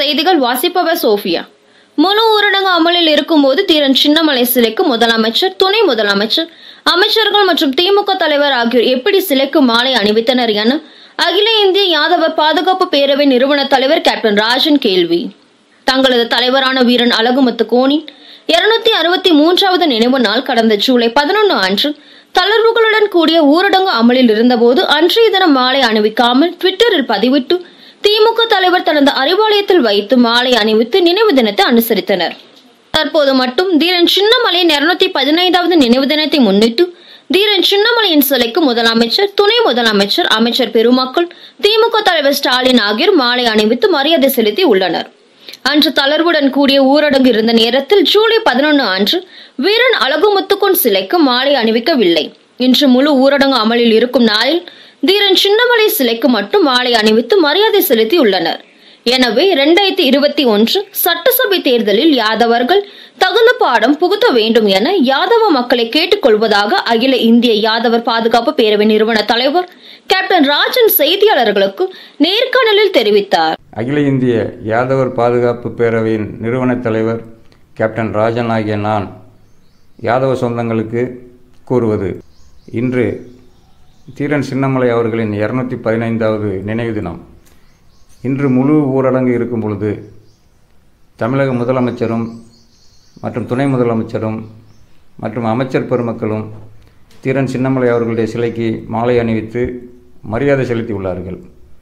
செய்திகள் வாசிப்பவர் சோஃபியா முழு ஊரடங்கு அமலில் இருக்கும்போது தீரன் சின்னமலை சிலைக்கு முதலமைச்சர் துணை முதலமைச்சர் அமைச்சர்கள் மற்றும் திமுக தலைவர் ஆகியோர் எப்படி சிலைக்கு மாலை அணிவித்தனர் என அகில இந்திய யாதவ பாதுகாப்பு பேரவை நிறுவன தலைவர் கேப்டன் ராஜன் கேள்வி தங்களது தலைவரான வீரன் அழகுமுத்து கோனின் இருநூத்தி அறுபத்தி மூன்றாவது நினைவு நாள் கடந்த ஜூலை பதினொன்று அன்று தளர்வுகளுடன் கூடிய ஊரடங்கு அமலில் இருந்தபோது அன்றைய தினம் மாலை அணிவிக்காமல் ட்விட்டரில் பதிவிட்டு திமுக தலைவர் தனது அறிவாலயத்தில் வைத்து மாலை அணிவித்து நினைவு தினத்தை அனுசரித்தனர் தற்போது மட்டும் தீரன் சின்னமலையின் இருநூத்தி பதினைந்தாவது நினைவு தினத்தை முன்னிட்டு தீரன் சின்னமலையின் சிலைக்கு முதலமைச்சர் துணை முதலமைச்சர் அமைச்சர் பெருமக்கள் திமுக தலைவர் ஸ்டாலின் ஆகியோர் மாலை அணிவித்து மரியாதை செலுத்தி உள்ளனர் அன்று தளர்வுடன் கூடிய ஊரடங்கு இருந்த நேரத்தில் ஜூலை பதினொன்று அன்று வீரன் அழகுமுத்துக்குன் சிலைக்கு மாலை அணிவிக்கவில்லை இன்று முழு ஊரடங்கு அமலில் இருக்கும் நாளில் தீரன் சின்னமலை சிலைக்கு மட்டும் மாலை அணிவித்து மரியாதை செலுத்தி உள்ளனர் எனவே இரண்டாயிரத்தி இருபத்தி ஒன்று சட்டசபை தேர்தலில் யாதவர்கள் தகுந்த பாடம் புகுத்த வேண்டும் என யாதவ மக்களை கேட்டுக்கொள்வதாக அகில இந்திய யாதவர் பாதுகாப்பு பேரவை நிறுவன தலைவர் கேப்டன் ராஜன் செய்தியாளர்களுக்கு நேர்காணலில் தெரிவித்தார் அகில இந்திய யாதவர் பாதுகாப்பு பேரவையின் நிறுவனத் தலைவர் கேப்டன் ராஜன் ஆகிய நான் யாதவ சொந்தங்களுக்கு கூறுவது இன்று தீரன் சின்னமலை அவர்களின் இரநூத்தி பதினைந்தாவது நினைவு தினம் இன்று முழு ஊரடங்கு இருக்கும் பொழுது தமிழக முதலமைச்சரும் மற்றும் துணை முதலமைச்சரும் மற்றும் அமைச்சர் பெருமக்களும் தீரன் சின்னமலை அவர்களுடைய சிலைக்கு மாலை அணிவித்து மரியாதை செலுத்தியுள்ளார்கள்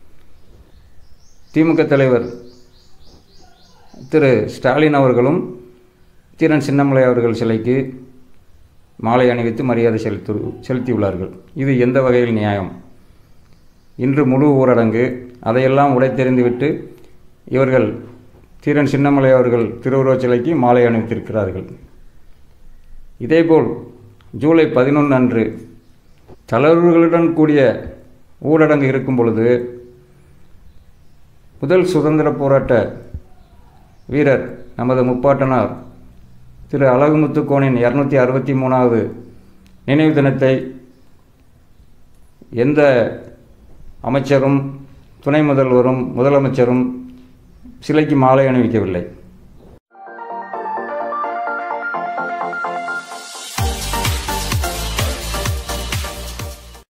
திமுக தலைவர் திரு ஸ்டாலின் அவர்களும் தீரன் சின்னமலை அவர்கள் சிலைக்கு மாலை அணிவித்து மரியாதை செலுத்து செலுத்தியுள்ளார்கள் இது எந்த வகையில் நியாயம் இன்று முழு ஊரடங்கு அதையெல்லாம் உடைத்தெறிந்துவிட்டு இவர்கள் தீரன் சின்னமலை அவர்கள் திருவுருவச் சிலைக்கு மாலை அணிவித்திருக்கிறார்கள் இதேபோல் ஜூலை பதினொன்று அன்று தளர்வுகளுடன் கூடிய ஊரடங்கு இருக்கும் பொழுது முதல் சுதந்திர போராட்ட வீரர் நமது முப்பாட்டனார் திரு அழகுமுத்துக்கோனின் இரநூத்தி அறுபத்தி மூணாவது நினைவு தினத்தை எந்த அமைச்சரும் துணை முதல்வரும் முதலமைச்சரும் சிலைக்கு மாலை அணிவிக்கவில்லை